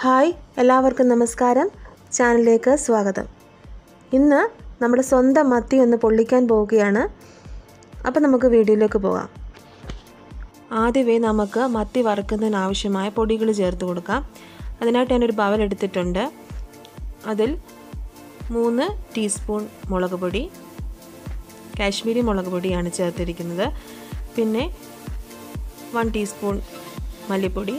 hi എല്ലാവർക്കും നമസ്കാരം ചാനലിലേക്ക് സ്വാഗതം ഇന്ന് നമ്മുടെ സ്വന്തം മത്തി ഒന്ന് പൊള്ളിക്കാൻ പോവുകയാണ് അപ്പോൾ നമുക്ക് വീഡിയോയിലേക്ക് പോകാം ആദ്യമേ നമുക്ക് മത്തി വറുക്കുന്നതിന് ആവശ്യമായ പൊടികൾ ചേർത്ത് കൊടുക്കാം അതിനായിട്ട് ഞാനൊരു ബവൽ എടുത്തിട്ടുണ്ട് അതിൽ മൂന്ന് ടീസ്പൂൺ മുളക് പൊടി കാശ്മീരി മുളക് പൊടിയാണ് ചേർത്തിരിക്കുന്നത് പിന്നെ വൺ ടീസ്പൂൺ മല്ലിപ്പൊടി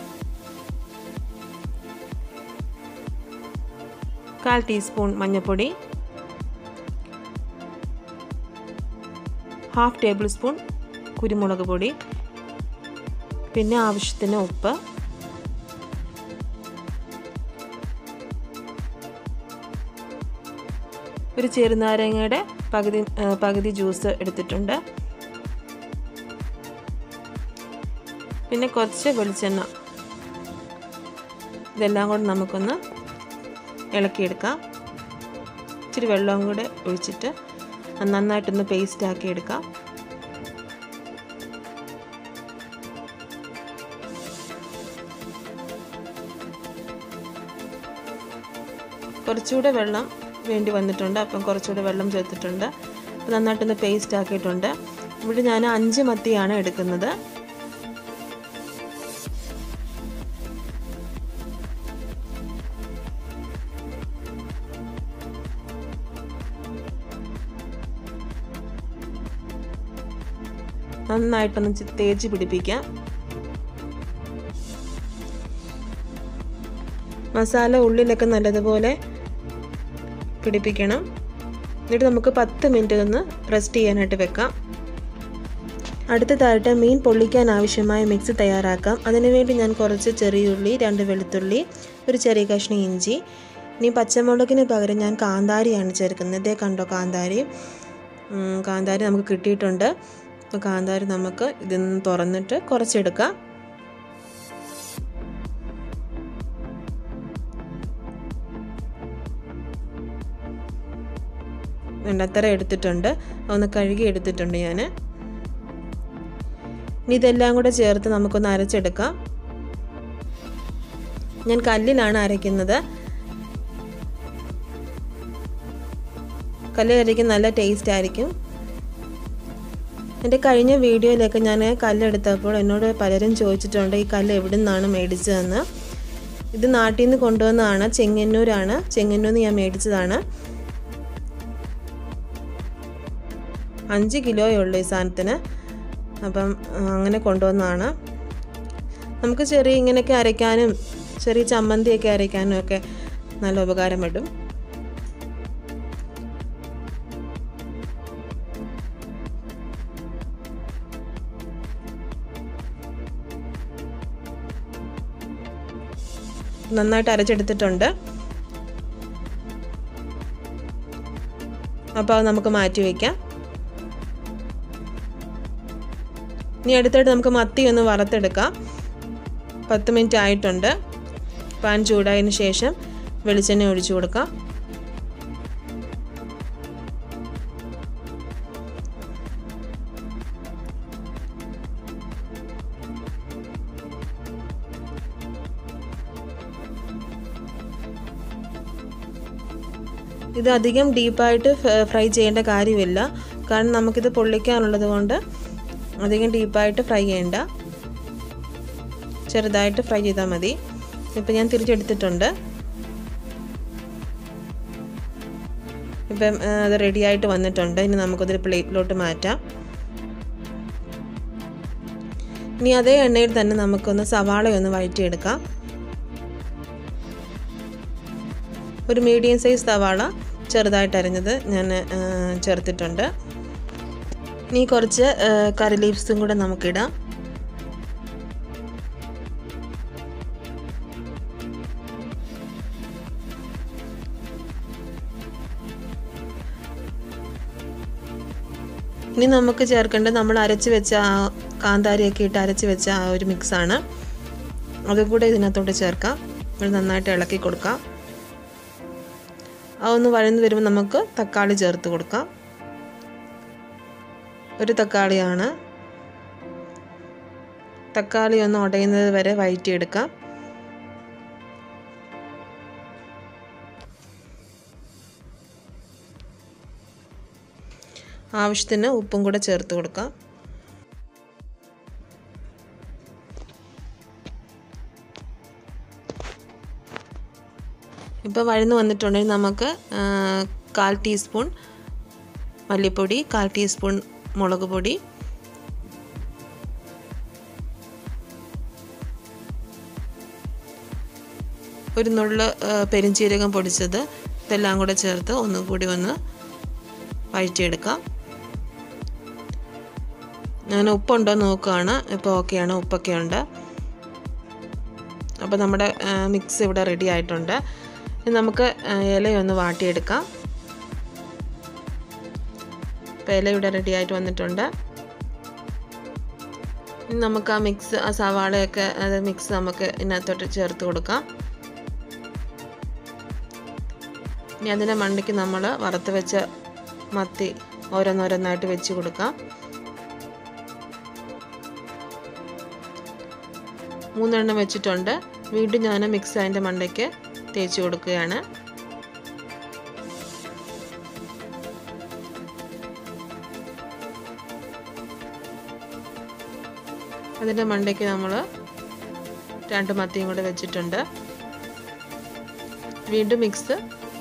കാൽ ടീസ്പൂൺ മഞ്ഞൾപ്പൊടി ഹാഫ് ടേബിൾ സ്പൂൺ കുരുമുളക് പൊടി പിന്നെ ആവശ്യത്തിന് ഉപ്പ് ഒരു ചെറുനാരങ്ങയുടെ പകുതി പകുതി ജ്യൂസ് എടുത്തിട്ടുണ്ട് പിന്നെ കുറച്ച് വെളിച്ചെണ്ണ ഇതെല്ലാം കൂടെ നമുക്കൊന്ന് ഇളക്കിയെടുക്കാം ഇച്ചിരി വെള്ളവും കൂടെ ഒഴിച്ചിട്ട് നന്നായിട്ടൊന്ന് പേസ്റ്റ് ആക്കി എടുക്കാം കുറച്ചുകൂടെ വെള്ളം വേണ്ടി വന്നിട്ടുണ്ട് അപ്പം കുറച്ചുകൂടെ വെള്ളം ചേർത്തിട്ടുണ്ട് അപ്പം നന്നായിട്ടൊന്ന് പേസ്റ്റ് ആക്കിയിട്ടുണ്ട് ഇവിടെ ഞാൻ അഞ്ച് മത്തിയാണ് എടുക്കുന്നത് നന്നായിട്ടൊന്ന് തേച്ച് പിടിപ്പിക്കാം മസാല ഉള്ളിലൊക്കെ നല്ലതുപോലെ പിടിപ്പിക്കണം എന്നിട്ട് നമുക്ക് പത്ത് മിനിറ്റ് ഒന്ന് റെസ്റ്റ് ചെയ്യാനായിട്ട് വെക്കാം അടുത്തതായിട്ട് മീൻ പൊള്ളിക്കാൻ ആവശ്യമായ മിക്സ് തയ്യാറാക്കാം അതിനുവേണ്ടി ഞാൻ കുറച്ച് ചെറിയുള്ളി രണ്ട് വെളുത്തുള്ളി ഒരു ചെറിയ കഷ്ണം ഇഞ്ചി ഇനി പച്ചമുളകിന് പകരം ഞാൻ കാന്താരിയാണ് ചേർക്കുന്നത് ഇതേ കണ്ടോ കാന്താരി കാന്താരി നമുക്ക് കിട്ടിയിട്ടുണ്ട് അപ്പോൾ കാന്താരി നമുക്ക് ഇതിന്ന് തുറന്നിട്ട് കുറച്ചെടുക്കാം രണ്ടത്തര എടുത്തിട്ടുണ്ട് ഒന്ന് കഴുകി എടുത്തിട്ടുണ്ട് ഞാൻ ഇനി ഇതെല്ലാം കൂടെ ചേർത്ത് നമുക്കൊന്ന് അരച്ചെടുക്കാം ഞാൻ കല്ലിലാണ് അരയ്ക്കുന്നത് കല്ലിൽ അരയ്ക്കും നല്ല ടേസ്റ്റ് ആയിരിക്കും എൻ്റെ കഴിഞ്ഞ വീഡിയോയിലൊക്കെ ഞാൻ കല്ലെടുത്തപ്പോൾ എന്നോട് പലരും ചോദിച്ചിട്ടുണ്ട് ഈ കല്ല് എവിടെ നിന്നാണ് മേടിച്ചതെന്ന് ഇത് നാട്ടിൽ നിന്ന് കൊണ്ടുവന്നതാണ് ചെങ്ങന്നൂരാണ് ചെങ്ങന്നൂർ ഞാൻ മേടിച്ചതാണ് അഞ്ച് കിലോയേ ഉള്ളൂ ഈ സാധനത്തിന് അപ്പം അങ്ങനെ കൊണ്ടുവന്നതാണ് നമുക്ക് ചെറിയ ഇങ്ങനെയൊക്കെ അരയ്ക്കാനും ചെറിയ ചമ്മന്തിയൊക്കെ അരയ്ക്കാനും ഒക്കെ നല്ല ഉപകാരപ്പെടും നന്നായിട്ട് അരച്ചെടുത്തിട്ടുണ്ട് അപ്പോൾ അത് നമുക്ക് മാറ്റി വയ്ക്കാം ഇനി അടുത്തായിട്ട് നമുക്ക് മത്തി ഒന്ന് വറുത്തെടുക്കാം പത്ത് മിനിറ്റ് ആയിട്ടുണ്ട് പാൻ ചൂടായതിന് ശേഷം വെളിച്ചെണ്ണ ഒഴിച്ചു കൊടുക്കാം ഇത് അധികം ഡീപ്പായിട്ട് ഫ്രൈ ചെയ്യേണ്ട കാര്യമില്ല കാരണം നമുക്കിത് പൊള്ളിക്കാനുള്ളത് കൊണ്ട് അധികം ഡീപ്പായിട്ട് ഫ്രൈ ചെയ്യേണ്ട ചെറുതായിട്ട് ഫ്രൈ ചെയ്താൽ മതി ഇപ്പം ഞാൻ തിരിച്ചെടുത്തിട്ടുണ്ട് ഇപ്പം അത് റെഡി ആയിട്ട് വന്നിട്ടുണ്ട് ഇനി നമുക്കതൊരു പ്ലേറ്റിലോട്ട് മാറ്റാം ഇനി അതേ എണ്ണയിൽ തന്നെ നമുക്കൊന്ന് സവാള ഒന്ന് വഴറ്റിയെടുക്കാം ഒരു മീഡിയം സൈസ് സവാള ചെറുതായിട്ട് അരിഞ്ഞത് ഞാൻ ചേർത്തിട്ടുണ്ട് ഇനി കുറച്ച് കറി ലീവ്സും കൂടെ നമുക്കിടാം ഇനി നമുക്ക് ചേർക്കേണ്ടത് നമ്മൾ അരച്ച് വെച്ച ആ കാന്താരിയൊക്കെ ഇട്ട് അരച്ച് വെച്ച ആ ഒരു മിക്സാണ് അതും കൂടെ ഇതിനകത്തോട്ട് ചേർക്കാം നന്നായിട്ട് ഇളക്കി കൊടുക്കാം അതൊന്ന് വഴന്ന് വരുമ്പോൾ നമുക്ക് തക്കാളി ചേർത്ത് കൊടുക്കാം ഒരു തക്കാളിയാണ് തക്കാളി ഒന്ന് ഉടയുന്നത് വരെ വഴറ്റിയെടുക്കാം ആവശ്യത്തിന് ഉപ്പും കൂടെ ചേർത്ത് കൊടുക്കാം ഇപ്പോൾ വഴന്ന് വന്നിട്ടുണ്ടെങ്കിൽ നമുക്ക് കാൽ ടീസ്പൂൺ മല്ലിപ്പൊടി കാൽ ടീസ്പൂൺ മുളക് പൊടി ഒരു നുള്ള് പെരിഞ്ചീരകം പൊടിച്ചത് ഇതെല്ലാം കൂടെ ചേർത്ത് ഒന്നുകൂടി ഒന്ന് വഴറ്റിയെടുക്കാം ഞാൻ ഉപ്പുണ്ടോ നോക്കുകയാണ് ഇപ്പോൾ ഓക്കെയാണ് ഉപ്പൊക്കെ ഉണ്ട് അപ്പോൾ നമ്മുടെ മിക്സ് ഇവിടെ റെഡി ആയിട്ടുണ്ട് ഇനി നമുക്ക് ഇലയൊന്ന് വാട്ടിയെടുക്കാം ഇപ്പോൾ ഇല ഇവിടെ റെഡി ആയിട്ട് വന്നിട്ടുണ്ട് ഇനി നമുക്ക് ആ മിക്സ് ആ സവാളയൊക്കെ അത് മിക്സ് നമുക്ക് ഇതിനകത്തോട്ട് ചേർത്ത് കൊടുക്കാം ഇനി അതിൻ്റെ മണ്ടയ്ക്ക് നമ്മൾ വറുത്ത് വെച്ച മത്തി ഓരോന്നോരോന്നായിട്ട് വെച്ച് കൊടുക്കാം മൂന്നെണ്ണം വെച്ചിട്ടുണ്ട് വീണ്ടും ഞാൻ മിക്സ് അതിൻ്റെ മണ്ടയ്ക്ക് തേച്ച് കൊടുക്കുകയാണ് അതിൻ്റെ മണ്ടയ്ക്ക് നമ്മൾ രണ്ട് മത്തിയും കൂടെ വെച്ചിട്ടുണ്ട് വീണ്ടും മിക്സ്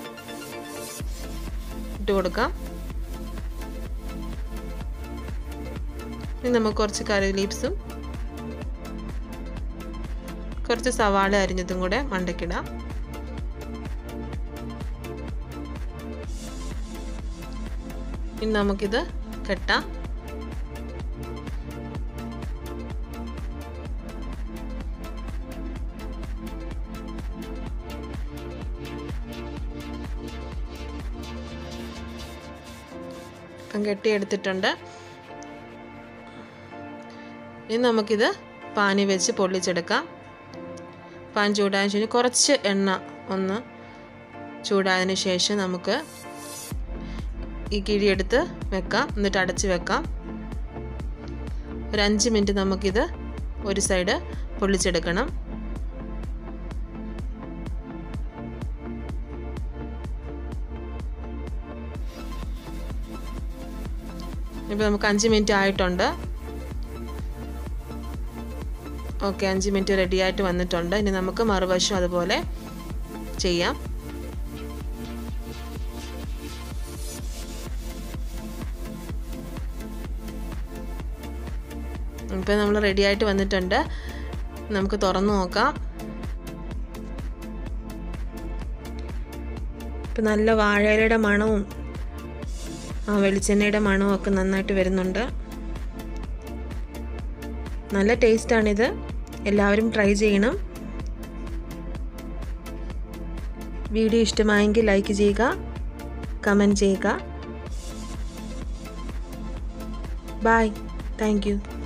ഇട്ട് കൊടുക്കാം ഇനി നമുക്ക് കുറച്ച് കറി ലീപ്സും കുറച്ച് സവാള അരിഞ്ഞതും കൂടെ മണ്ടയ്ക്കിടാം ഇനി നമുക്കിത് കെട്ടാം ഇപ്പം കെട്ടിയെടുത്തിട്ടുണ്ട് ഇനി നമുക്കിത് പാനി വെച്ച് പൊള്ളിച്ചെടുക്കാം പാൻ ചൂടായതിനു ശേഷം കുറച്ച് എണ്ണ ഒന്ന് ചൂടായതിനു ശേഷം നമുക്ക് ഈ കിഴിയെടുത്ത് വെക്കാം എന്നിട്ട് അടച്ച് വെക്കാം ഒരു അഞ്ച് മിനിറ്റ് നമുക്കിത് ഒരു സൈഡ് പൊള്ളിച്ചെടുക്കണം ഇപ്പോൾ നമുക്ക് അഞ്ച് മിനിറ്റ് ആയിട്ടുണ്ട് ഓക്കെ അഞ്ച് മിനിറ്റ് റെഡി ആയിട്ട് വന്നിട്ടുണ്ട് ഇനി നമുക്ക് മറുവശം അതുപോലെ ചെയ്യാം ഇപ്പം നമ്മൾ റെഡി ആയിട്ട് വന്നിട്ടുണ്ട് നമുക്ക് തുറന്നു നോക്കാം ഇപ്പം നല്ല വാഴയിലയുടെ മണവും ആ വെളിച്ചെണ്ണയുടെ മണവും ഒക്കെ നന്നായിട്ട് വരുന്നുണ്ട് നല്ല ടേസ്റ്റാണിത് എല്ലാവരും ട്രൈ ചെയ്യണം വീഡിയോ ഇഷ്ടമായെങ്കിൽ ലൈക്ക് ചെയ്യുക കമൻറ്റ് ചെയ്യുക ബായ് താങ്ക് യു